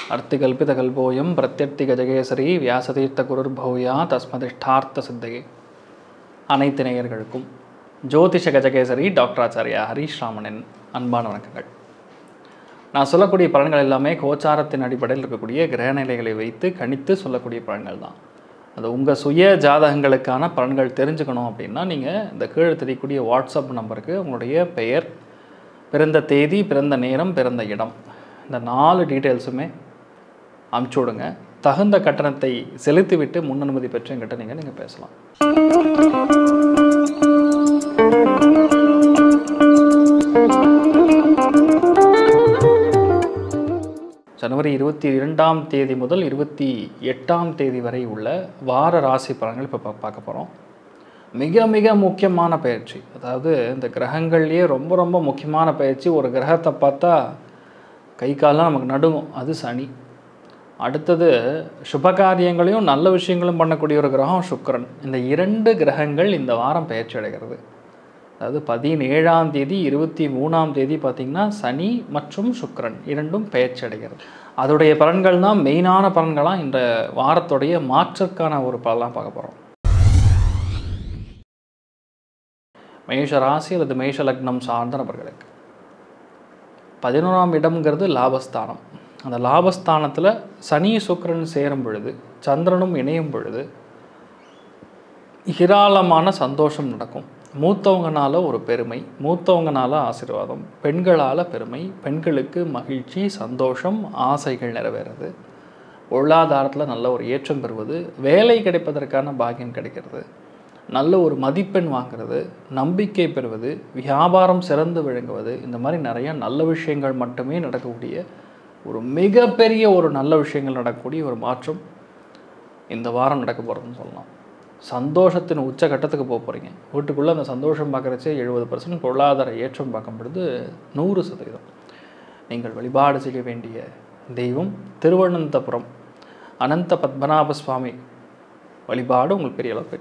அர்த்திகல்பிதகல்போயம் பிரத்யர்த்திகஜகேசரி வியாசதீர்த்த குருர்பௌயா தஸ்மதிஷ்டார்த்த சித்தையே அனைத்து நேயர்களுக்கும் ஜோதிஷ கஜகேசரி டாக்டர் ஆச்சாரியா ஹரீஷ் ராமனின் அன்பான வணக்கங்கள் நான் சொல்லக்கூடிய பலன்கள் எல்லாமே கோச்சாரத்தின் அடிப்படையில் இருக்கக்கூடிய கிரகநிலைகளை வைத்து கணித்து சொல்லக்கூடிய பலன்கள் தான் அது உங்கள் சுய ஜாதகங்களுக்கான பலன்கள் தெரிஞ்சுக்கணும் அப்படின்னா நீங்கள் இந்த கீழே தெரியக்கூடிய வாட்ஸ்அப் நம்பருக்கு உங்களுடைய பெயர் பிறந்த தேதி பிறந்த நேரம் பிறந்த இடம் இந்த நாலு டீட்டெயில்ஸுமே அமுச்சு விடுங்க தகுந்த கட்டணத்தை செலுத்திவிட்டு முன் அனுமதி பெற்று என்கிட்ட நீங்கள் நீங்கள் பேசலாம் ஜனவரி இருபத்தி இரண்டாம் தேதி முதல் இருபத்தி எட்டாம் தேதி வரை உள்ள வார ராசி பலன்கள் இப்போ பார்க்க போகிறோம் மிக மிக முக்கியமான பயிற்சி அதாவது இந்த கிரகங்கள்லேயே ரொம்ப ரொம்ப முக்கியமான பயிற்சி ஒரு கிரகத்தை பார்த்தா கை காலெலாம் நமக்கு நடுங்கும் அது சனி அடுத்தது சுபகாரியங்களையும் நல்ல விஷயங்களும் பண்ணக்கூடிய ஒரு கிரகம் சுக்கிரன் இந்த இரண்டு கிரகங்கள் இந்த வாரம் பயிற்சி அடைகிறது அதாவது பதினேழாம் தேதி இருபத்தி மூணாம் தேதி பார்த்திங்கன்னா சனி மற்றும் சுக்கிரன் இரண்டும் பெயர்ச்சி அடைகிறது அதோடைய பலன்கள் தான் மெயினான பலன்களாக இந்த வாரத்துடைய மாற்றுக்கான ஒரு பலனாக பார்க்க போகிறோம் மேஷ ராசி அல்லது மேஷ லக்னம் சார்ந்த நபர்களுக்கு பதினோராம் இடம்ங்கிறது லாபஸ்தானம் அந்த லாபஸ்தானத்தில் சனி சுக்கிரன் சேரும் பொழுது சந்திரனும் இணையும் பொழுது ஏராளமான சந்தோஷம் நடக்கும் மூத்தவங்கனால ஒரு பெருமை மூத்தவங்கனால ஆசீர்வாதம் பெண்களால் பெருமை பெண்களுக்கு மகிழ்ச்சி சந்தோஷம் ஆசைகள் நிறைவேறது பொருளாதாரத்தில் நல்ல ஒரு ஏற்றம் பெறுவது வேலை கிடைப்பதற்கான பாக்கியம் கிடைக்கிறது நல்ல ஒரு மதிப்பெண் வாங்குறது நம்பிக்கை பெறுவது வியாபாரம் சிறந்து விளங்குவது இந்த மாதிரி நிறைய நல்ல விஷயங்கள் மட்டுமே நடக்கக்கூடிய ஒரு மிகப்பெரிய ஒரு நல்ல விஷயங்கள் நடக்கக்கூடிய ஒரு மாற்றம் இந்த வாரம் நடக்க போகிறதுன்னு சொல்லலாம் சந்தோஷத்தின் உச்சகட்டத்துக்கு போக போகிறீங்க வீட்டுக்குள்ளே அந்த சந்தோஷம் பார்க்குறச்சே எழுபது பர்சன்ட் பொருளாதார ஏற்றம் பார்க்கும் பொழுது நூறு சதவீதம் நீங்கள் வழிபாடு செய்ய வேண்டிய தெய்வம் திருவனந்தபுரம் அனந்த பத்மநாப சுவாமி வழிபாடு உங்களுக்கு பெரிய அளவு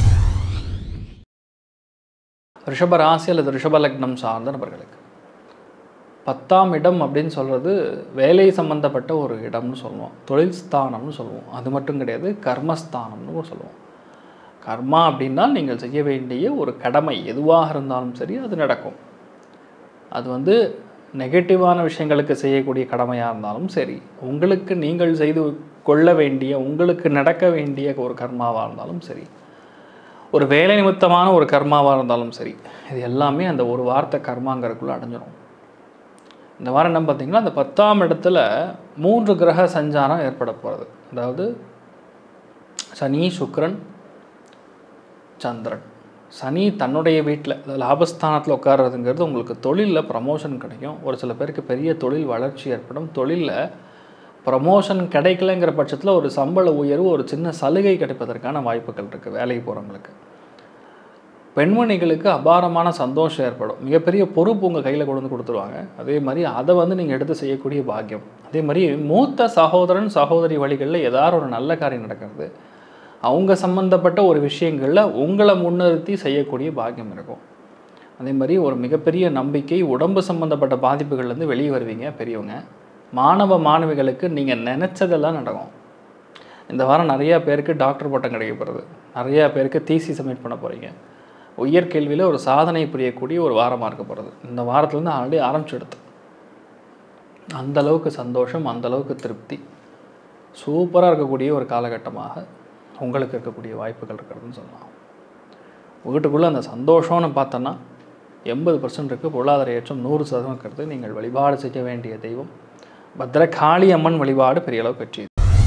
ரிஷப ராசி அல்லது ரிஷப லக்னம் சார்ந்த நபர்களுக்கு பத்தாம் இடம் அப்படின்னு சொல்கிறது வேலை சம்மந்தப்பட்ட ஒரு இடம்னு சொல்லுவோம் தொழில் ஸ்தானம்னு சொல்லுவோம் அது மட்டும் கிடையாது கர்மஸ்தானம்னு சொல்லுவோம் கர்மா அப்படின்னா நீங்கள் செய்ய வேண்டிய ஒரு கடமை எதுவாக இருந்தாலும் சரி அது நடக்கும் அது வந்து நெகட்டிவான விஷயங்களுக்கு செய்யக்கூடிய கடமையாக இருந்தாலும் சரி உங்களுக்கு நீங்கள் செய்து கொள்ள வேண்டிய உங்களுக்கு நடக்க வேண்டிய ஒரு கர்மாவாக இருந்தாலும் சரி ஒரு வேலை நிமித்தமான ஒரு கர்மாவாக இருந்தாலும் சரி இது எல்லாமே அந்த ஒரு வார்த்தை கர்மாங்கிறதுக்குள்ளே அடைஞ்சிடும் இந்த வாரம் என்ன பார்த்தீங்கன்னா அந்த பத்தாம் இடத்துல மூன்று கிரக சஞ்சாரம் ஏற்பட போகிறது அதாவது சனி சுக்ரன் சந்திரன் சனி தன்னுடைய வீட்டில் லாபஸ்தானத்தில் உட்கார்றதுங்கிறது உங்களுக்கு தொழிலில் ப்ரமோஷன் கிடைக்கும் ஒரு சில பேருக்கு பெரிய தொழில் வளர்ச்சி ஏற்படும் தொழிலில் ப்ரமோஷன் கிடைக்கலங்கிற பட்சத்தில் ஒரு சம்பள உயர்வு ஒரு சின்ன சலுகை கிடைப்பதற்கான வாய்ப்புகள் இருக்குது வேலைக்கு போகிறவங்களுக்கு பெண்மணிகளுக்கு அபாரமான சந்தோஷம் ஏற்படும் மிகப்பெரிய பொறுப்பு உங்கள் கையில் கொண்டு வந்து கொடுத்துருவாங்க அதே மாதிரி அதை வந்து நீங்கள் எடுத்து செய்யக்கூடிய பாக்கியம் அதே மாதிரி மூத்த சகோதரன் சகோதரி வழிகளில் ஏதாவது ஒரு நல்ல காரியம் நடக்கிறது அவங்க சம்மந்தப்பட்ட ஒரு விஷயங்களில் உங்களை முன்னிறுத்தி செய்யக்கூடிய பாக்கியம் இருக்கும் அதே மாதிரி ஒரு மிகப்பெரிய நம்பிக்கை உடம்பு சம்மந்தப்பட்ட பாதிப்புகள்லேருந்து வெளியே வருவீங்க பெரியவங்க மாணவ மாணவிகளுக்கு நீங்கள் நினச்சதெல்லாம் நடக்கும் இந்த வாரம் நிறையா பேருக்கு டாக்டர் பட்டம் கிடைக்கப்படுறது நிறையா பேருக்கு தீசி சப்மிட் பண்ண போகிறீங்க உயர்கல்வியில் ஒரு சாதனை புரியக்கூடிய ஒரு வாரமாக இருக்க போகிறது இந்த வாரத்துலேருந்து ஆல்ரெடி ஆரம்பிச்சுடுது அந்த அளவுக்கு சந்தோஷம் அந்த அளவுக்கு திருப்தி சூப்பராக இருக்கக்கூடிய ஒரு காலகட்டமாக உங்களுக்கு இருக்கக்கூடிய வாய்ப்புகள் இருக்கிறதுன்னு சொல்லலாம் வீட்டுக்குள்ளே அந்த சந்தோஷம்னு பார்த்தோன்னா எண்பது பர்சன்ட் இருக்குது பொருளாதார ஏற்றம் நூறு சதவீதம் இருக்கிறது நீங்கள் வழிபாடு செய்ய வேண்டிய தெய்வம் பத்ரகாளி அம்மன் வழிபாடு பெரிய அளவு பெற்றியது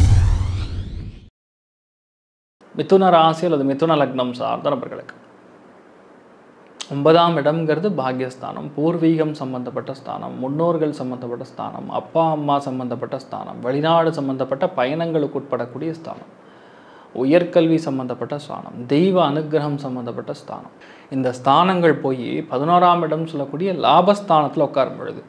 மிதுன ராசி அல்லது மிதுன லக்னம் சார்ந்த நபர்களுக்கு ஒன்பதாம் இடம்ங்கிறது பாக்யஸ்தானம் பூர்வீகம் சம்பந்தப்பட்ட ஸ்தானம் முன்னோர்கள் சம்பந்தப்பட்ட ஸ்தானம் அப்பா அம்மா சம்பந்தப்பட்ட ஸ்தானம் வெளிநாடு சம்பந்தப்பட்ட பயணங்களுக்கு உட்படக்கூடிய ஸ்தானம் உயர்கல்வி சம்பந்தப்பட்ட ஸ்தானம் தெய்வ அனுகிரகம் சம்பந்தப்பட்ட ஸ்தானம் இந்த ஸ்தானங்கள் போய் பதினோராம் இடம் சொல்லக்கூடிய லாபஸ்தானத்தில் உட்காரும் பொழுது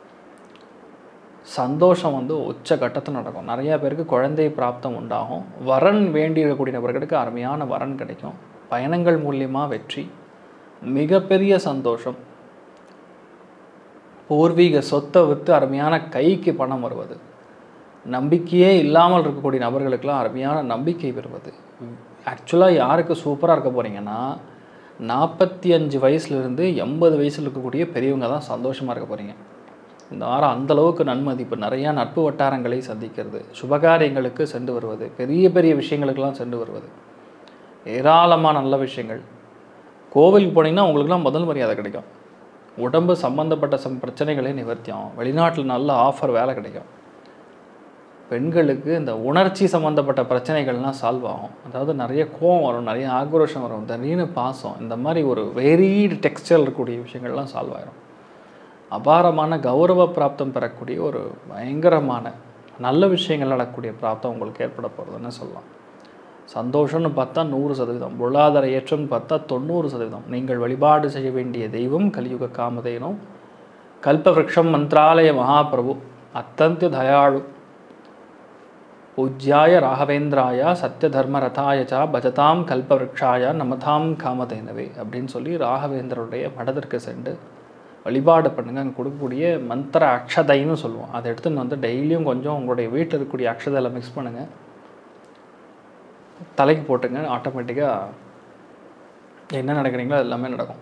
சந்தோஷம் வந்து உச்ச கட்டத்தில் நடக்கும் நிறையா பேருக்கு குழந்தை பிராப்தம் உண்டாகும் வரன் வேண்டியிருக்கக்கூடிய நபர்களுக்கு அருமையான வரன் கிடைக்கும் பயணங்கள் மூலியமாக வெற்றி மிகப்பெரிய சந்தோஷம் பூர்வீக சொத்தை விற்று அருமையான கைக்கு பணம் வருவது நம்பிக்கையே இல்லாமல் இருக்கக்கூடிய நபர்களுக்கெல்லாம் அருமையான நம்பிக்கை பெறுவது ஆக்சுவலாக யாருக்கு சூப்பராக இருக்க போகிறீங்கன்னா நாற்பத்தி அஞ்சு வயசுலேருந்து எண்பது வயசில் இருக்கக்கூடிய பெரியவங்க தான் சந்தோஷமாக இருக்க போகிறீங்க இந்த வாரம் அந்த அளவுக்கு நன்மதிப்பு நிறையா நட்பு வட்டாரங்களை சந்திக்கிறது சுபகாரியங்களுக்கு சென்று வருவது பெரிய பெரிய விஷயங்களுக்கெல்லாம் சென்று வருவது ஏராளமான நல்ல விஷயங்கள் கோவிலுக்கு போனீங்கன்னா உங்களுக்குலாம் முதல் மரியாதை கிடைக்கும் உடம்பு சம்பந்தப்பட்ட சம் பிரச்சனைகளே நிவர்த்தியும் வெளிநாட்டில் நல்ல ஆஃபர் வேலை கிடைக்கும் பெண்களுக்கு இந்த உணர்ச்சி சம்மந்தப்பட்ட பிரச்சனைகள்லாம் சால்வ் ஆகும் அதாவது நிறைய கோவம் வரும் நிறைய ஆக்ரோஷம் வரும் திடீர்னு பாசம் இந்த மாதிரி ஒரு வெரீடு டெக்ஸ்டர் இருக்கக்கூடிய விஷயங்கள்லாம் சால்வ் ஆயிரும் அபாரமான கௌரவ பிராப்தம் பெறக்கூடிய ஒரு பயங்கரமான நல்ல விஷயங்கள் நடக்கக்கூடிய பிராப்தம் உங்களுக்கு ஏற்பட போகிறதுன்னு சொல்லலாம் சந்தோஷம்னு பார்த்தா நூறு சதவீதம் பொருளாதார ஏற்றம்னு பார்த்தா தொண்ணூறு சதவீதம் நீங்கள் வழிபாடு செய்ய வேண்டிய தெய்வம் கலியுக காமதேனும் கல்பவருஷம் மந்த்ராலய மகாபிரபு அத்தந்திய தயாளு பூஜ்யாய ராகவேந்திராய சத்யதர்மரதாய ச பஜதாம் கல்பவருஷாய நமதாம் காமதேனவே அப்படின்னு சொல்லி ராகவேந்திரருடைய மடத்திற்கு சென்று வழிபாடு பண்ணுங்க அங்கே கொடுக்கக்கூடிய மந்திர அக்ஷதைன்னு சொல்லுவோம் அதை எடுத்துன்னு வந்து டெய்லியும் கொஞ்சம் உங்களுடைய வீட்டில் இருக்கக்கூடிய அக்ஷதையில் மிக்ஸ் பண்ணுங்கள் தலைக்கு போட்டுங்க ஆட்டோமேட்டிக்காக என்ன நடக்கிறீங்களோ அது எல்லாமே நடக்கும்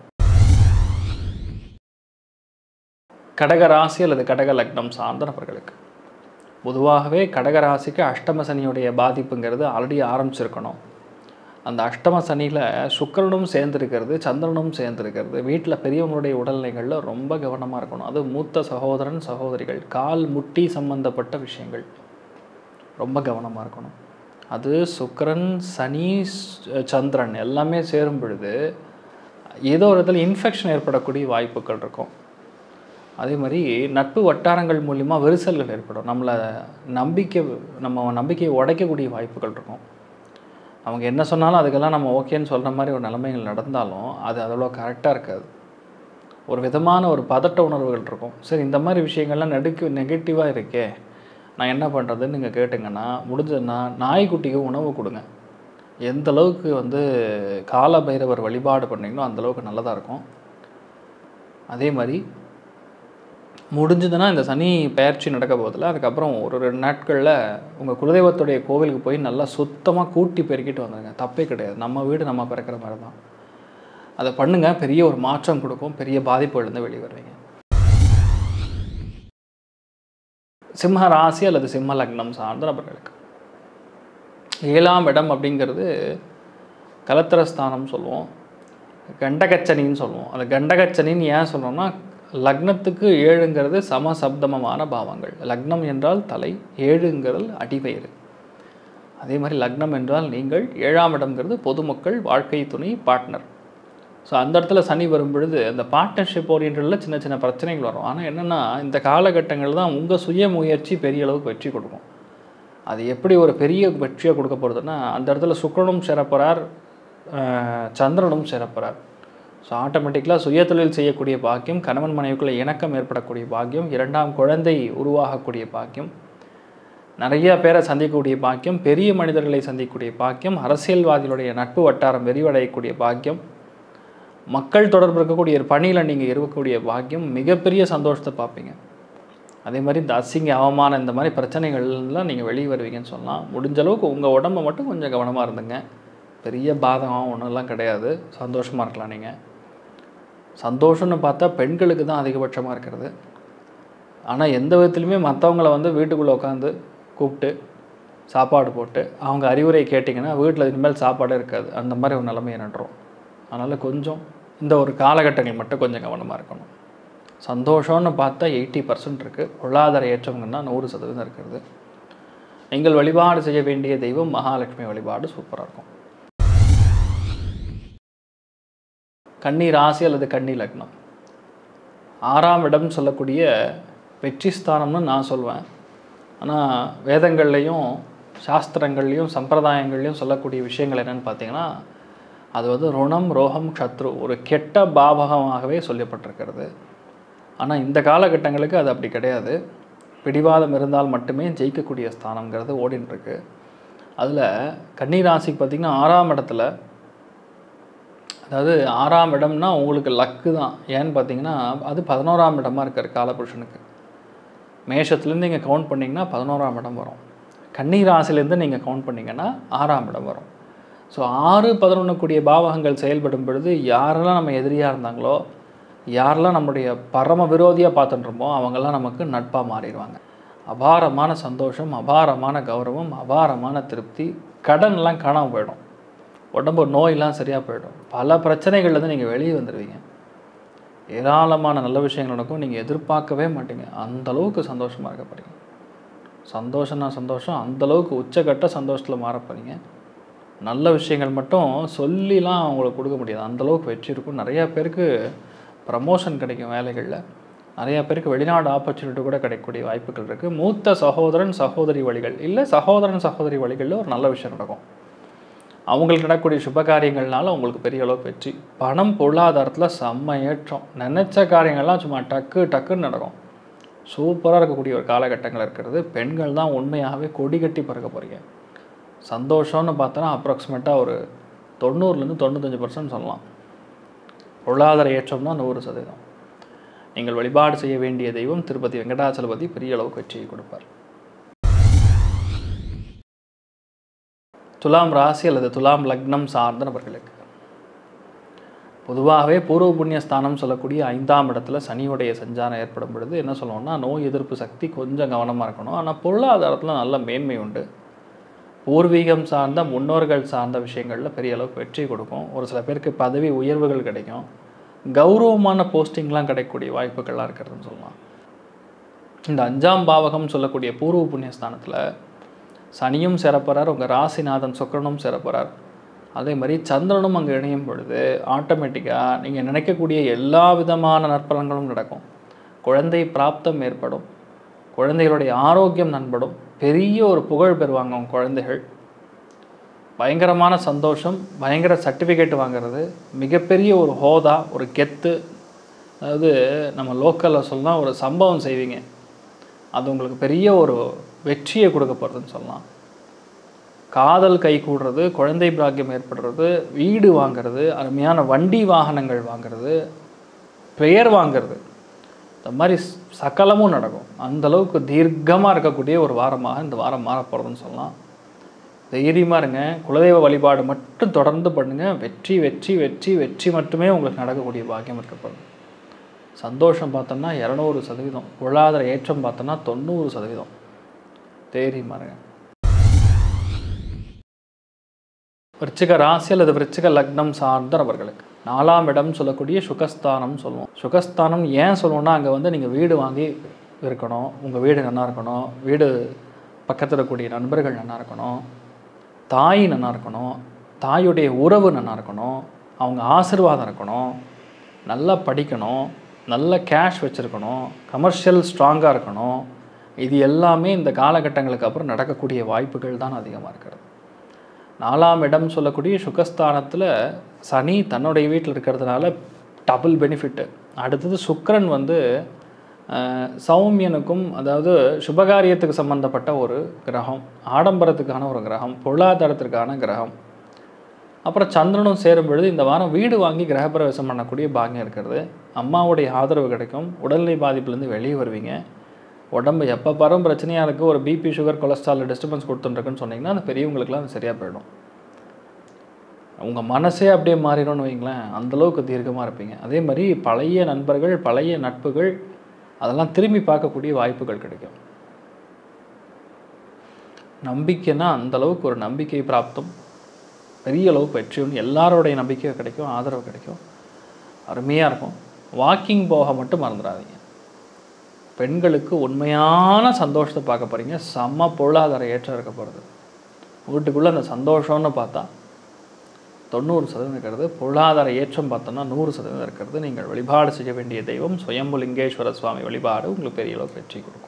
கடக ராசி அல்லது கடக லக்னம் சார்ந்த நபர்களுக்கு பொதுவாகவே கடக ராசிக்கு அஷ்டம சனியுடைய பாதிப்புங்கிறது ஆல்ரெடி ஆரம்பிச்சிருக்கணும் அந்த அஷ்டம சனியில் சுக்கிரனும் சேர்ந்துருக்கிறது சந்திரனும் சேர்ந்துருக்கிறது வீட்டில் பெரியவங்களுடைய உடல்நிலைகளில் ரொம்ப கவனமாக இருக்கணும் அது மூத்த சகோதரன் சகோதரிகள் கால் முட்டி சம்பந்தப்பட்ட விஷயங்கள் ரொம்ப கவனமாக இருக்கணும் அது சுக்கிரன் சனி ஸ்- சந்திரன் எல்லாமே சேரும் பொழுது ஏதோ ஒரு இடத்துல இன்ஃபெக்ஷன் ஏற்படக்கூடிய வாய்ப்புகள் இருக்கும் அதே மாதிரி நட்பு வட்டாரங்கள் மூலிமா விரிசல்கள் ஏற்படும் நம்மளை நம்பிக்கை நம்ம நம்பிக்கையை உடைக்கக்கூடிய வாய்ப்புகள் இருக்கும் அவங்க என்ன சொன்னாலும் அதுக்கெல்லாம் நம்ம ஓகேன்னு சொல்கிற மாதிரி ஒரு நிலைமைகள் நடந்தாலும் அது அவ்வளோ கரெக்டாக இருக்காது ஒரு விதமான ஒரு பதட்ட உணர்வுகள் இருக்கும் சரி இந்த மாதிரி விஷயங்கள்லாம் நெடுக்கு நெகட்டிவாக இருக்கே நான் என்ன பண்ணுறதுன்னு நீங்கள் கேட்டிங்கன்னா முடிஞ்சதுன்னா நாய்க்குட்டிக்கு உணவு கொடுங்க எந்த அளவுக்கு வந்து கால பைரவர் வழிபாடு பண்ணீங்களோ அந்த அளவுக்கு நல்லதாக இருக்கும் அதே மாதிரி முடிஞ்சதுன்னா இந்த சனி பயிற்சி நடக்க போதில்ல அதுக்கப்புறம் ஒரு ரெண்டு நாட்களில் உங்கள் குலதெய்வத்துடைய கோவிலுக்கு போய் நல்லா சுத்தமாக கூட்டி பெருக்கிட்டு வந்துடுங்க தப்பே கிடையாது நம்ம வீடு நம்ம பிறக்கிற மாதிரி தான் அதை பண்ணுங்க பெரிய ஒரு மாற்றம் கொடுக்கும் பெரிய பாதிப்புலேருந்து வெளியே வருவீங்க சிம்ம ராசி அல்லது சிம்ம லக்னம் சார்ந்த நபர்களுக்கு ஏழாம் இடம் அப்படிங்கிறது கலத்திரஸ்தானம் சொல்லுவோம் கண்டகச்சனின்னு சொல்லுவோம் அந்த கண்டகச்சனின்னு ஏன் சொல்கிறோம்னா லக்னத்துக்கு ஏழுங்கிறது சமசப்தமமான பாவங்கள் லக்னம் என்றால் தலை ஏழுங்கிறது அடிவயிறு அதே மாதிரி லக்னம் என்றால் நீங்கள் ஏழாம் இடம்ங்கிறது பொதுமக்கள் வாழ்க்கை துணை பார்ட்னர் ஸோ அந்த இடத்துல சனி வரும் பொழுது அந்த பார்ட்னர்ஷிப் ஓரியன்டில் சின்ன சின்ன பிரச்சனைகள் வரும் ஆனால் என்னென்னா இந்த காலகட்டங்கள் தான் உங்கள் சுய முயற்சி பெரிய அளவுக்கு வெற்றி கொடுக்கும் அது எப்படி ஒரு பெரிய வெற்றியை கொடுக்க போகிறதுன்னா அந்த இடத்துல சுக்கிரனும் சேரப்போகிறார் சந்திரனும் சேரப்போகிறார் ஸோ ஆட்டோமேட்டிக்கலாக சுயதொழில் செய்யக்கூடிய பாக்கியம் கணவன் மனைவிக்குள்ள இணக்கம் ஏற்படக்கூடிய பாக்கியம் இரண்டாம் குழந்தை உருவாகக்கூடிய பாக்கியம் நிறைய பேரை சந்திக்கக்கூடிய பாக்கியம் பெரிய மனிதர்களை சந்திக்கக்கூடிய பாக்கியம் அரசியல்வாதிகளுடைய நட்பு வட்டாரம் விரிவடையக்கூடிய பாக்கியம் மக்கள் தொடர்பு இருக்கக்கூடிய ஒரு பணியில் நீங்கள் இருக்கக்கூடிய பாக்கியம் மிகப்பெரிய சந்தோஷத்தை பார்ப்பீங்க அதே மாதிரி இந்த அசிங்க அவமானம் இந்த மாதிரி பிரச்சனைகள்லாம் நீங்கள் வெளியே வருவீங்கன்னு சொல்லலாம் முடிஞ்ச அளவுக்கு உங்கள் உடம்பை மட்டும் கொஞ்சம் கவனமாக இருந்துங்க பெரிய பாதகம் ஒன்றும்லாம் கிடையாது சந்தோஷமாக இருக்கலாம் நீங்கள் சந்தோஷம்னு பார்த்தா பெண்களுக்கு தான் அதிகபட்சமாக இருக்கிறது ஆனால் எந்த விதத்துலையுமே மற்றவங்கள வந்து வீட்டுக்குள்ளே உட்காந்து கூப்பிட்டு சாப்பாடு போட்டு அவங்க அறிவுரை கேட்டிங்கன்னா வீட்டில் இனிமேல் சாப்பாடே இருக்காது அந்த மாதிரி ஒரு நிலைமையை நடுறோம் அதனால் கொஞ்சம் இந்த ஒரு காலகட்டங்கள் மட்டும் கொஞ்சம் கவனமாக இருக்கணும் சந்தோஷம்னு பார்த்தா எயிட்டி பர்சன்ட் இருக்குது பொருளாதார ஏற்றம்னா நூறு சதவீதம் இருக்கிறது நீங்கள் வழிபாடு செய்ய வேண்டிய தெய்வம் மகாலட்சுமி வழிபாடு சூப்பராக இருக்கும் கன்னி ராசி அல்லது கன்னி லக்னம் ஆறாம் இடம் சொல்லக்கூடிய வெற்றி ஸ்தானம்னு நான் சொல்வேன் ஆனால் வேதங்கள்லையும் சாஸ்திரங்கள்லையும் சம்பிரதாயங்கள்லையும் சொல்லக்கூடிய விஷயங்கள் என்னென்னு பார்த்தீங்கன்னா அது வந்து ருணம் ரோகம் சத்ரு ஒரு கெட்ட பாவகமாகவே சொல்லப்பட்டிருக்கிறது ஆனால் இந்த காலகட்டங்களுக்கு அது அப்படி கிடையாது பிடிவாதம் இருந்தால் மட்டுமே ஜெயிக்கக்கூடிய ஸ்தானங்கிறது ஓடின்னு இருக்கு அதில் கன்னிராசிக்கு பார்த்திங்கன்னா ஆறாம் இடத்துல அதாவது ஆறாம் இடம்னா உங்களுக்கு லக்கு தான் ஏன்னு பார்த்தீங்கன்னா அது பதினோராம் இடமா இருக்கார் காலபுருஷனுக்கு மேஷத்துலேருந்து நீங்கள் கவுண்ட் பண்ணிங்கன்னா பதினோராம் இடம் வரும் கன்னி ராசிலேருந்து நீங்கள் கவுண்ட் பண்ணிங்கன்னா ஆறாம் இடம் வரும் ஸோ ஆறு பதினொன்று கூடிய பாவகங்கள் செயல்படும் பொழுது யாரெல்லாம் நம்ம எதிரியாக இருந்தாங்களோ யாரெல்லாம் நம்முடைய பரம விரோதியாக பார்த்துட்டுருமோ அவங்கெல்லாம் நமக்கு நட்பாக மாறிடுவாங்க அபாரமான சந்தோஷம் அபாரமான கௌரவம் அபாரமான திருப்தி கடன்லாம் காணாமல் போயிடும் உடம்பு நோயெல்லாம் சரியாக போயிடும் பல பிரச்சனைகள்லேருந்து நீங்கள் வெளியே வந்துடுவீங்க ஏராளமான நல்ல விஷயங்கள் நடக்கும் நீங்கள் எதிர்பார்க்கவே மாட்டீங்க அந்த அளவுக்கு சந்தோஷமாக இருக்க போறீங்க சந்தோஷம்னா சந்தோஷம் அந்த அளவுக்கு உச்சக்கட்ட சந்தோஷத்தில் மாற போறீங்க நல்ல விஷயங்கள் மட்டும் சொல்லிலாம் அவங்களுக்கு கொடுக்க முடியாது அந்த அளவுக்கு வெற்றி இருக்கும் நிறையா பேருக்கு ப்ரமோஷன் கிடைக்கும் வேலைகளில் நிறையா பேருக்கு வெளிநாடு ஆப்பர்ச்சுனிட்டி கூட கிடைக்கக்கூடிய வாய்ப்புகள் இருக்குது மூத்த சகோதரன் சகோதரி வழிகள் இல்லை சகோதரன் சகோதரி வழிகளில் ஒரு நல்ல விஷயம் நடக்கும் அவங்களுக்கு நடக்கக்கூடிய சுப காரியங்கள்னால உங்களுக்கு பெரிய அளவுக்கு வெற்றி பணம் பொருளாதாரத்தில் செம்ம ஏற்றம் நினச்ச காரியங்கள்லாம் சும்மா டக்கு டக்குன்னு நடக்கும் சூப்பராக இருக்கக்கூடிய ஒரு காலகட்டங்கள் இருக்கிறது பெண்கள் தான் உண்மையாகவே கொடி கட்டி பறக்க போகிறீங்க சந்தோஷம்னு பார்த்தோன்னா அப்ராக்சிமேட்டாக ஒரு தொண்ணூறுலேருந்து தொண்ணூத்தஞ்சு பர்சன்ட் சொல்லலாம் பொருளாதார ஏற்றம்னா நூறு சதவீதம் நீங்கள் வழிபாடு செய்ய வேண்டிய தெய்வம் திருப்பதி வெங்கடாச்சலபதி பெரிய அளவுக்கு வெற்றியை கொடுப்பார் துலாம் ராசி அல்லது துலாம் லக்னம் சார்ந்த நபர்களுக்கு பொதுவாகவே பூர்வ புண்ணிய ஸ்தானம் சொல்லக்கூடிய ஐந்தாம் இடத்துல சனியுடைய சஞ்சாரம் ஏற்படும் பொழுது என்ன சொல்லுவோம்னா நோய் எதிர்ப்பு சக்தி கொஞ்சம் கவனமாக இருக்கணும் ஆனால் பொருளாதாரத்தில் நல்ல மேன்மை உண்டு பூர்வீகம் சார்ந்த முன்னோர்கள் சார்ந்த விஷயங்களில் பெரிய அளவுக்கு வெற்றி கொடுக்கும் ஒரு சில பேருக்கு பதவி உயர்வுகள் கிடைக்கும் கௌரவமான போஸ்டிங்லாம் கிடைக்கக்கூடிய வாய்ப்புகள்லாம் இருக்கிறதுன்னு சொல்லலாம் இந்த அஞ்சாம் பாவகம் சொல்லக்கூடிய பூர்வ புண்ணிய ஸ்தானத்தில் சனியும் சேரப்போறார் உங்கள் ராசிநாதன் சுக்கிரனும் சேரப்போறார் அதே மாதிரி சந்திரனும் அங்கே இணையும் பொழுது ஆட்டோமேட்டிக்காக நீங்கள் நினைக்கக்கூடிய எல்லா விதமான நற்பலன்களும் நடக்கும் குழந்தை பிராப்தம் ஏற்படும் குழந்தைகளுடைய ஆரோக்கியம் நண்படும் பெரிய ஒரு புகழ் பெறுவாங்க உங்க குழந்தைகள் பயங்கரமான சந்தோஷம் பயங்கர சர்டிஃபிகேட் வாங்குறது மிகப்பெரிய ஒரு ஹோதா ஒரு கெத்து அதாவது நம்ம லோக்கலில் சொல்லலாம் ஒரு சம்பவம் செய்வீங்க அது உங்களுக்கு பெரிய ஒரு வெற்றியை கொடுக்க போகிறதுன்னு சொல்லலாம் காதல் கை கூடுறது குழந்தை பிராக்கியம் ஏற்படுறது வீடு வாங்குறது அருமையான வண்டி வாகனங்கள் வாங்குறது பெயர் வாங்குறது இந்த மாதிரி ஸ்- சகலமும் நடக்கும் அந்த அளவுக்கு தீர்க்கமாக இருக்கக்கூடிய ஒரு வாரமாக இந்த வாரம் மாற போகிறதுன்னு சொல்லலாம் தைரியமாக இருங்க குலதெய்வ வழிபாடு மட்டும் தொடர்ந்து பண்ணுங்கள் வெற்றி வெற்றி வெற்றி வெற்றி மட்டுமே உங்களுக்கு நடக்கக்கூடிய பாக்கியம் இருக்கப்படுது சந்தோஷம் பார்த்தோம்னா இரநூறு சதவீதம் பொருளாதார ஏற்றம் பார்த்தோம்னா தொண்ணூறு சதவீதம் தைரியமாக இருங்க விருச்சிக ராசி அல்லது விருச்சிக லக்னம் சார்ந்த நபர்களுக்கு நாலாம் இடம் சொல்லக்கூடிய சுகஸ்தானம் சொல்லுவோம் சுகஸ்தானம் ஏன் சொல்லுவோம்னா அங்கே வந்து நீங்கள் வீடு வாங்கி இருக்கணும் உங்கள் வீடு நல்லா இருக்கணும் வீடு பக்கத்தில் இருக்கக்கூடிய நண்பர்கள் நல்லா இருக்கணும் தாய் நல்லா இருக்கணும் தாயுடைய உறவு நல்லா இருக்கணும் அவங்க ஆசீர்வாதம் இருக்கணும் நல்லா படிக்கணும் நல்ல கேஷ் வச்சுருக்கணும் கமர்ஷியல் ஸ்ட்ராங்காக இருக்கணும் இது எல்லாமே இந்த காலகட்டங்களுக்கு அப்புறம் நடக்கக்கூடிய வாய்ப்புகள் தான் அதிகமாக இருக்கிறது நாலாம் இடம் சொல்லக்கூடிய சுகஸ்தானத்தில் சனி தன்னுடைய வீட்டில் இருக்கிறதுனால டபுள் பெனிஃபிட்டு அடுத்தது சுக்கிரன் வந்து அஹ், சௌமியனுக்கும் அதாவது சுபகாரியத்துக்கு சம்பந்தப்பட்ட ஒரு கிரகம் ஆடம்பரத்துக்கான ஒரு கிரகம் பொருளாதாரத்திற்கான கிரகம் அப்புறம் சந்திரனும் சேரும் பொழுது இந்த வாரம் வீடு வாங்கி கிரகப்பிரவேசம் பண்ணக்கூடிய பாக்கியம் இருக்கிறது அம்மாவுடைய ஆதரவு கிடைக்கும் உடல்நிலை பாதிப்புலேருந்து வெளியே வருவீங்க உடம்பு எப்போ பாரும் பிரச்சனையாக இருக்குது ஒரு பிபி சுகர் கொலஸ்ட்ரால் டிஸ்டர்பன்ஸ் கொடுத்துட்டுருக்குன்னு சொன்னீங்கன்னா அந்த பெரியவங்களுக்குலாம் அது சரியாக போயிடும் உங்கள் மனசே அப்படியே மாறிடும்னு வைங்களேன் அந்தளவுக்கு தீர்க்கமாக இருப்பீங்க அதே மாதிரி பழைய நண்பர்கள் பழைய நட்புகள் அதெல்லாம் திரும்பி பார்க்கக்கூடிய வாய்ப்புகள் கிடைக்கும் நம்பிக்கைன்னா அந்த அளவுக்கு ஒரு நம்பிக்கை பிராப்தம் பெரிய அளவுக்கு வெற்றி உண்டு எல்லாரோடைய நம்பிக்கையும் கிடைக்கும் ஆதரவு கிடைக்கும் அருமையாக இருக்கும் வாக்கிங் போக மட்டும் மறந்துடாதீங்க பெண்களுக்கு உண்மையான சந்தோஷத்தை பார்க்க போகிறீங்க செம்ம பொருளாதார ஏற்றம் இருக்க போகிறது வீட்டுக்குள்ளே அந்த சந்தோஷம்னு பார்த்தா தொண்ணூறு சதவீதம் இருக்கிறது பொருளாதார ஏற்றம் பார்த்தோம்னா நூறு சதவீதம் இருக்கிறது நீங்கள் வழிபாடு செய்ய வேண்டிய தெய்வம் சுயம்புலிங்கேஸ்வர சுவாமி வழிபாடு உங்களுக்கு பெரிய அளவுக்கு வெற்றி கொடுக்கும்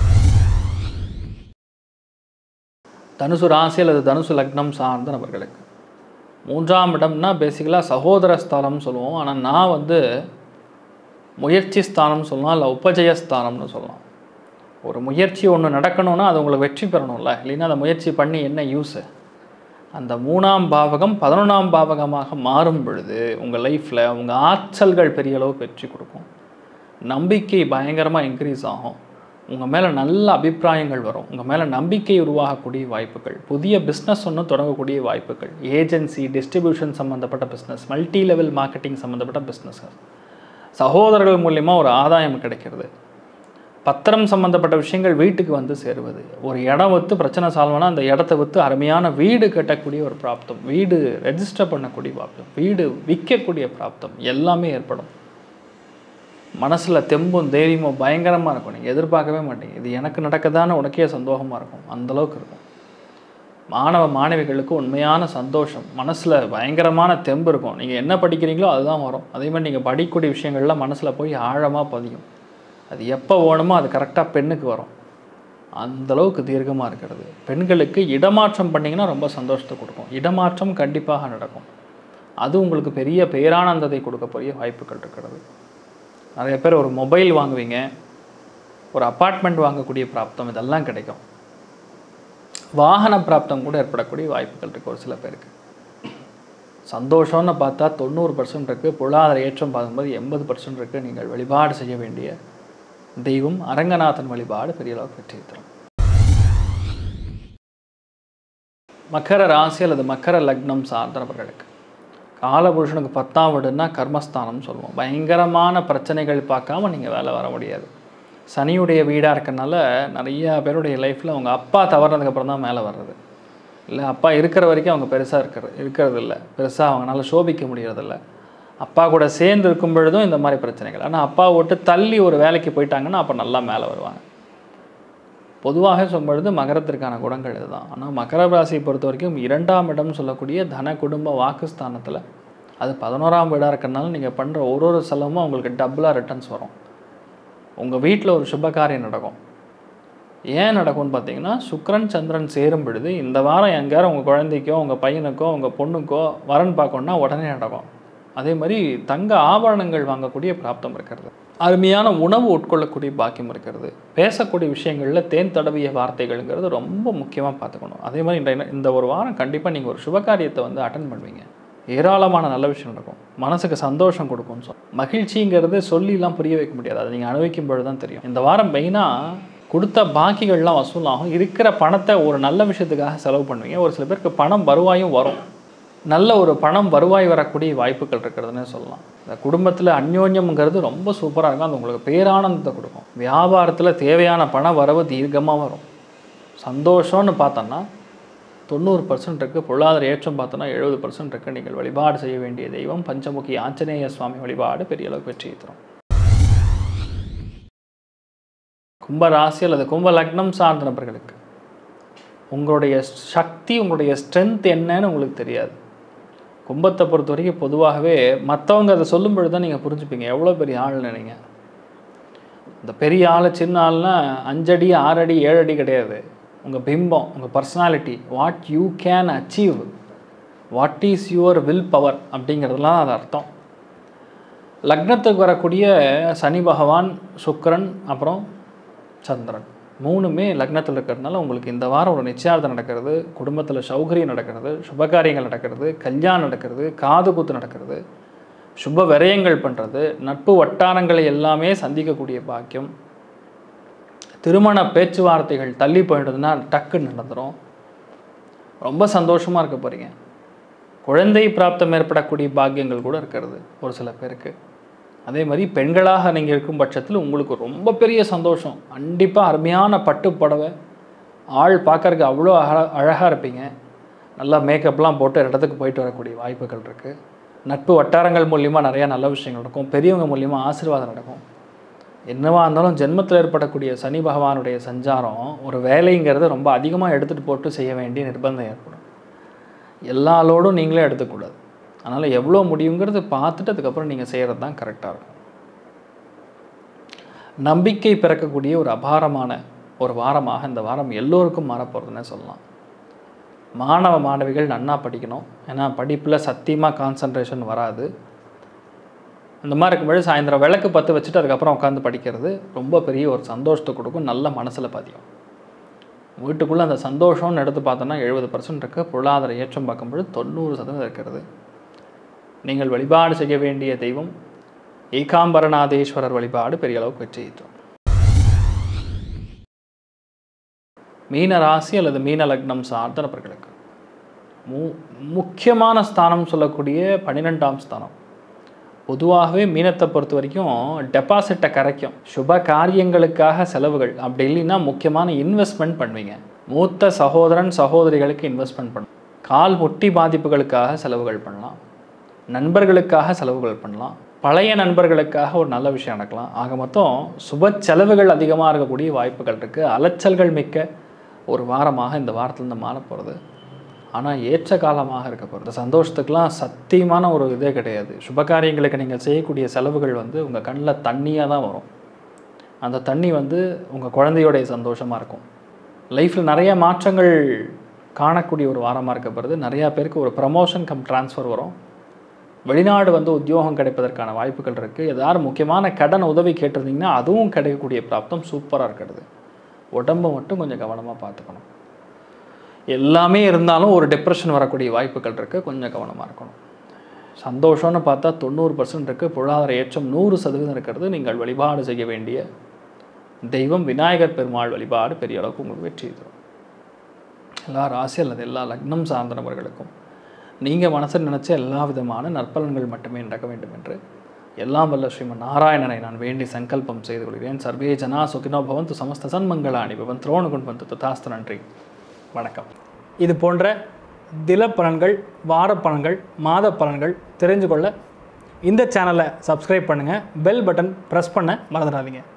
தனுசு ராசி அல்லது தனுசு லக்னம் சார்ந்த நபர்களுக்கு மூன்றாம் இடம்னா பேசிக்கலாக சகோதர ஸ்தானம்னு சொல்லுவோம் ஆனால் நான் வந்து முயற்சி ஸ்தானம்னு சொல்லலாம் இல்லை உபஜய ஸ்தானம்னு சொல்லலாம் ஒரு முயற்சி ஒன்று நடக்கணும்னா அது உங்களுக்கு வெற்றி பெறணும்ல இல்லைன்னா அந்த முயற்சி பண்ணி என்ன யூஸு அந்த மூணாம் பாவகம் பதினொன்றாம் பாவகமாக மாறும் பொழுது உங்கள் லைஃப்பில் உங்கள் ஆற்றல்கள் பெரிய அளவுக்கு வெற்றி கொடுக்கும் நம்பிக்கை பயங்கரமாக இன்க்ரீஸ் ஆகும் உங்கள் மேலே நல்ல அபிப்பிராயங்கள் வரும் உங்கள் மேலே நம்பிக்கை உருவாகக்கூடிய வாய்ப்புகள் புதிய பிஸ்னஸ் ஒன்று தொடங்கக்கூடிய வாய்ப்புகள் ஏஜென்சி டிஸ்ட்ரிபியூஷன் சம்மந்தப்பட்ட பிஸ்னஸ் மல்டி லெவல் மார்க்கெட்டிங் சம்மந்தப்பட்ட பிஸ்னஸஸ் சகோதரர்கள் மூலியமாக ஒரு ஆதாயம் கிடைக்கிறது பத்திரம் சம்மந்தப்பட்ட விஷயங்கள் வீட்டுக்கு வந்து சேருவது ஒரு இடம் விற்று பிரச்சனை சால்வனா அந்த இடத்த விற்று அருமையான வீடு கட்டக்கூடிய ஒரு பிராப்தம் வீடு ரெஜிஸ்டர் பண்ணக்கூடிய பிராப்தம் வீடு விற்கக்கூடிய பிராப்தம் எல்லாமே ஏற்படும் மனசில் தெம்பும் தைரியமும் பயங்கரமாக இருக்கும் நீங்கள் எதிர்பார்க்கவே மாட்டீங்க இது எனக்கு நடக்குதான்னு உனக்கே சந்தோஷமாக இருக்கும் அந்தளவுக்கு இருக்கும் மாணவ மாணவிகளுக்கு உண்மையான சந்தோஷம் மனசில் பயங்கரமான தெம்பு இருக்கும் நீங்கள் என்ன படிக்கிறீங்களோ அதுதான் வரும் அதே மாதிரி நீங்கள் படிக்கக்கூடிய விஷயங்கள்லாம் மனசில் போய் ஆழமாக பதியும் அது எப்போ வேணுமோ அது கரெக்டாக பெண்ணுக்கு வரும் அந்த அளவுக்கு தீர்க்கமாக இருக்கிறது பெண்களுக்கு இடமாற்றம் பண்ணிங்கன்னா ரொம்ப சந்தோஷத்தை கொடுக்கும் இடமாற்றம் கண்டிப்பாக நடக்கும் அது உங்களுக்கு பெரிய பேரானந்தத்தை கொடுக்கக்கூடிய வாய்ப்புகள் இருக்கிறது நிறைய பேர் ஒரு மொபைல் வாங்குவீங்க ஒரு அப்பார்ட்மெண்ட் வாங்கக்கூடிய பிராப்தம் இதெல்லாம் கிடைக்கும் வாகன பிராப்தம் கூட ஏற்படக்கூடிய வாய்ப்புகள் இருக்குது ஒரு சில பேருக்கு சந்தோஷம்னு பார்த்தா தொண்ணூறு பர்சன்ட் இருக்குது பொருளாதார ஏற்றம் பார்க்கும்போது எண்பது பர்சன்ட் இருக்குது நீங்கள் வழிபாடு செய்ய வேண்டிய தெய்வம் அரங்கநாதன் வழிபாடு பெரிய அளவுக்கு வெற்றி தரும் மக்கர ராசி அல்லது மக்கர லக்னம் சார்ந்த நபர்களுக்கு காலபுருஷனுக்கு பத்தாம் வீடுன்னா கர்மஸ்தானம்னு சொல்லுவோம் பயங்கரமான பிரச்சனைகள் பார்க்காம நீங்கள் வேலை வர முடியாது சனியுடைய வீடாக இருக்கனால நிறைய பேருடைய லைஃப்பில் அவங்க அப்பா தவறினதுக்கப்புறம் தான் மேலே வர்றது இல்லை அப்பா இருக்கிற வரைக்கும் அவங்க பெருசாக இருக்கிறது இருக்கிறது இல்லை பெருசாக அவங்களால சோபிக்க முடியறதில்ல அப்பா கூட சேர்ந்து இருக்கும் பொழுதும் இந்த மாதிரி பிரச்சனைகள் ஆனால் அப்பா விட்டு தள்ளி ஒரு வேலைக்கு போயிட்டாங்கன்னா அப்போ நல்லா மேலே வருவாங்க பொதுவாக சொல்லும் பொழுது மகரத்திற்கான குணங்கள் இதுதான் ஆனால் மகர ராசியை பொறுத்த வரைக்கும் இரண்டாம் இடம் சொல்லக்கூடிய தன குடும்ப வாக்குஸ்தானத்தில் அது பதினோராம் வீடாக இருக்கிறனால நீங்கள் பண்ணுற ஒரு ஒரு செலவும் உங்களுக்கு டபுளாக ரிட்டர்ன்ஸ் வரும் உங்கள் வீட்டில் ஒரு சுப காரியம் நடக்கும் ஏன் நடக்கும்னு பார்த்தீங்கன்னா சுக்கிரன் சந்திரன் சேரும் பொழுது இந்த வாரம் எங்கேயாரும் உங்கள் குழந்தைக்கோ உங்கள் பையனுக்கோ உங்கள் பொண்ணுக்கோ வரன் பார்க்கணுன்னா உடனே நடக்கும் அதே மாதிரி தங்க ஆபரணங்கள் வாங்கக்கூடிய பிராப்தம் இருக்கிறது அருமையான உணவு உட்கொள்ளக்கூடிய பாக்கியம் இருக்கிறது பேசக்கூடிய விஷயங்களில் தேன் தடவிய வார்த்தைகள்ங்கிறது ரொம்ப முக்கியமாக பார்த்துக்கணும் அதே மாதிரி இந்த இந்த ஒரு வாரம் கண்டிப்பாக நீங்கள் ஒரு சுபகாரியத்தை வந்து அட்டன் பண்ணுவீங்க ஏராளமான நல்ல விஷயம் நடக்கும் மனசுக்கு சந்தோஷம் கொடுக்கும்னு சொல் மகிழ்ச்சிங்கிறது சொல்லிலாம் புரிய வைக்க முடியாது அதை நீங்கள் அனுபவிக்கும் பொழுது தான் தெரியும் இந்த வாரம் மெயினாக கொடுத்த பாக்கிகள்லாம் வசூலாகும் இருக்கிற பணத்தை ஒரு நல்ல விஷயத்துக்காக செலவு பண்ணுவீங்க ஒரு சில பேருக்கு பணம் வருவாயும் வரும் நல்ல ஒரு பணம் வருவாய் வரக்கூடிய வாய்ப்புகள் இருக்கிறதுனே சொல்லலாம் இந்த குடும்பத்தில் அந்யோன்யம்ங்கிறது ரொம்ப சூப்பராக இருக்கும் அது உங்களுக்கு பேரானந்தத்தை கொடுக்கும் வியாபாரத்தில் தேவையான பண வரவு தீர்க்கமாக வரும் சந்தோஷம்னு பார்த்தோன்னா தொண்ணூறு பர்சன்ட் இருக்குது பொருளாதார ஏற்றம் பார்த்தோன்னா எழுபது பர்சன்ட் இருக்குது நீங்கள் வழிபாடு செய்ய வேண்டிய தெய்வம் பஞ்சமுகி ஆஞ்சநேய சுவாமி வழிபாடு பெரிய அளவுக்கு வெற்றியை தரும் கும்ப ராசி அல்லது கும்ப லக்னம் சார்ந்த நபர்களுக்கு உங்களுடைய சக்தி உங்களுடைய ஸ்ட்ரென்த் என்னன்னு உங்களுக்கு தெரியாது கும்பத்தை பொறுத்த வரைக்கும் பொதுவாகவே மற்றவங்க அதை சொல்லும் பொழுது தான் நீங்கள் புரிஞ்சுப்பீங்க எவ்வளோ பெரிய ஆள்னு நீங்கள் இந்த பெரிய ஆள் சின்ன ஆள்னா அஞ்சடி ஆறடி ஏழடி கிடையாது உங்கள் பிம்பம் உங்கள் personality what you can achieve what is your will power அப்படிங்கிறதுலாம் அது அர்த்தம் லக்னத்துக்கு வரக்கூடிய சனி பகவான் சுக்கிரன் அப்புறம் சந்திரன் மூணுமே லக்னத்தில் இருக்கிறதுனால உங்களுக்கு இந்த வாரம் ஒரு நிச்சயார்த்தம் நடக்கிறது குடும்பத்தில் சௌகரியம் நடக்கிறது சுபகாரியங்கள் நடக்கிறது கல்யாணம் நடக்கிறது காது குத்து நடக்கிறது சுப விரயங்கள் பண்ணுறது நட்பு வட்டாரங்களை எல்லாமே சந்திக்கக்கூடிய பாக்கியம் திருமண பேச்சுவார்த்தைகள் தள்ளி போயிடுதுன்னா டக்குன்னு நடந்துடும் ரொம்ப சந்தோஷமாக இருக்க போகிறீங்க குழந்தை பிராப்தம் ஏற்படக்கூடிய பாக்கியங்கள் கூட இருக்கிறது ஒரு சில பேருக்கு அதே மாதிரி பெண்களாக நீங்கள் இருக்கும் பட்சத்தில் உங்களுக்கு ரொம்ப பெரிய சந்தோஷம் கண்டிப்பாக அருமையான பட்டு புடவை ஆள் பார்க்கறதுக்கு அவ்வளோ அழ அழகாக இருப்பீங்க நல்லா மேக்கப்லாம் போட்டு ஒரு இடத்துக்கு போயிட்டு வரக்கூடிய வாய்ப்புகள் இருக்குது நட்பு வட்டாரங்கள் மூலிமா நிறையா நல்ல விஷயங்கள் நடக்கும் பெரியவங்க மூலிமா ஆசீர்வாதம் நடக்கும் என்னவா இருந்தாலும் ஜென்மத்தில் ஏற்படக்கூடிய சனி பகவானுடைய சஞ்சாரம் ஒரு வேலைங்கிறத ரொம்ப அதிகமாக எடுத்துகிட்டு போட்டு செய்ய வேண்டிய நிர்பந்தம் ஏற்படும் எல்லா லோடும் நீங்களே எடுத்துக்கூடாது அதனால் எவ்வளோ முடியுங்கிறது பார்த்துட்டு அதுக்கப்புறம் நீங்கள் செய்கிறது தான் கரெக்டாக இருக்கும் நம்பிக்கை பிறக்கக்கூடிய ஒரு அபாரமான ஒரு வாரமாக இந்த வாரம் எல்லோருக்கும் மாறப்போகிறதுனே சொல்லலாம் மாணவ மாணவிகள் நன்னா படிக்கணும் ஏன்னா படிப்பில் சத்தியமாக கான்சன்ட்ரேஷன் வராது இந்த மாதிரி இருக்கும்போது சாயந்தரம் விளக்கு பற்ற வச்சுட்டு அதுக்கப்புறம் உட்காந்து படிக்கிறது ரொம்ப பெரிய ஒரு சந்தோஷத்தை கொடுக்கும் நல்ல மனசில் பதியும் வீட்டுக்குள்ளே அந்த சந்தோஷம்னு எடுத்து பார்த்தோன்னா எழுபது பர்சன்ட் இருக்குது பொருளாதார ஏற்றம் பார்க்கும்பொழுது தொண்ணூறு சதவீதம் இருக்கிறது நீங்கள் வழிபாடு செய்ய வேண்டிய தெய்வம் ஏகாம்பரநாதேஸ்வரர் வழிபாடு பெரிய அளவுக்கு வெற்றி தரும் மீன ராசி அல்லது மீன லக்னம் சார்ந்த நபர்களுக்கு மு முக்கியமான ஸ்தானம் சொல்லக்கூடிய பன்னிரெண்டாம் ஸ்தானம் பொதுவாகவே மீனத்தை பொறுத்த வரைக்கும் டெபாசிட்டை கரைக்கும் சுப காரியங்களுக்காக செலவுகள் அப்படி இல்லைன்னா முக்கியமான இன்வெஸ்ட்மெண்ட் பண்ணுவீங்க மூத்த சகோதரன் சகோதரிகளுக்கு இன்வெஸ்ட்மெண்ட் பண்ணலாம் கால் முட்டி பாதிப்புகளுக்காக செலவுகள் பண்ணலாம் நண்பர்களுக்காக செலவுகள் பண்ணலாம் பழைய நண்பர்களுக்காக ஒரு நல்ல விஷயம் நடக்கலாம் ஆக மொத்தம் சுப செலவுகள் அதிகமாக இருக்கக்கூடிய வாய்ப்புகள் இருக்குது அலைச்சல்கள் மிக்க ஒரு வாரமாக இந்த வாரத்துலேருந்து மாற போகிறது ஆனால் ஏற்ற காலமாக இருக்க போகிறது சந்தோஷத்துக்கெலாம் சத்தியமான ஒரு இதே கிடையாது சுபகாரியங்களுக்கு நீங்கள் செய்யக்கூடிய செலவுகள் வந்து உங்கள் கண்ணில் தண்ணியாக தான் வரும் அந்த தண்ணி வந்து உங்கள் குழந்தையோடைய சந்தோஷமாக இருக்கும் லைஃப்பில் நிறைய மாற்றங்கள் காணக்கூடிய ஒரு வாரமாக இருக்க போகிறது நிறையா பேருக்கு ஒரு ப்ரமோஷன் கம் ட்ரான்ஸ்ஃபர் வரும் வெளிநாடு வந்து உத்தியோகம் கிடைப்பதற்கான வாய்ப்புகள் இருக்குது ஏதாவது முக்கியமான கடன் உதவி கேட்டிருந்தீங்கன்னா அதுவும் கிடைக்கக்கூடிய பிராப்தம் சூப்பராக இருக்கிறது உடம்பை மட்டும் கொஞ்சம் கவனமாக பார்த்துக்கணும் எல்லாமே இருந்தாலும் ஒரு டிப்ரெஷன் வரக்கூடிய வாய்ப்புகள் இருக்குது கொஞ்சம் கவனமாக இருக்கணும் சந்தோஷம்னு பார்த்தா தொண்ணூறு பர்சன்ட் இருக்குது பொருளாதார ஏற்றம் நூறு சதவீதம் இருக்கிறது நீங்கள் வழிபாடு செய்ய வேண்டிய தெய்வம் விநாயகர் பெருமாள் வழிபாடு பெரிய அளவுக்கு உங்களுக்கு வெற்றி தரும் எல்லா ராசி அல்லது எல்லா லக்னம் சார்ந்த நபர்களுக்கும் நீங்கள் மனசில் நினச்ச எல்லா விதமான நற்பலன்கள் மட்டுமே நடக்க வேண்டும் என்று எல்லாம் வல்ல ஸ்ரீமன் நாராயணனை நான் வேண்டி சங்கல்பம் செய்து கொள்கிறேன் சர்வே ஜனா சுகினோ பவந்து சமஸ்த சன்மங்களாணி பவன் துரோணு கொண்டு வந்து ததாஸ்து நன்றி வணக்கம் இது போன்ற தில பலன்கள் வார பலன்கள் மாத பலன்கள் தெரிஞ்சு கொள்ள இந்த சேனலை சப்ஸ்கிரைப் பண்ணுங்கள் பெல் பட்டன் ப்ரெஸ் பண்ண மறந்துடாதீங்க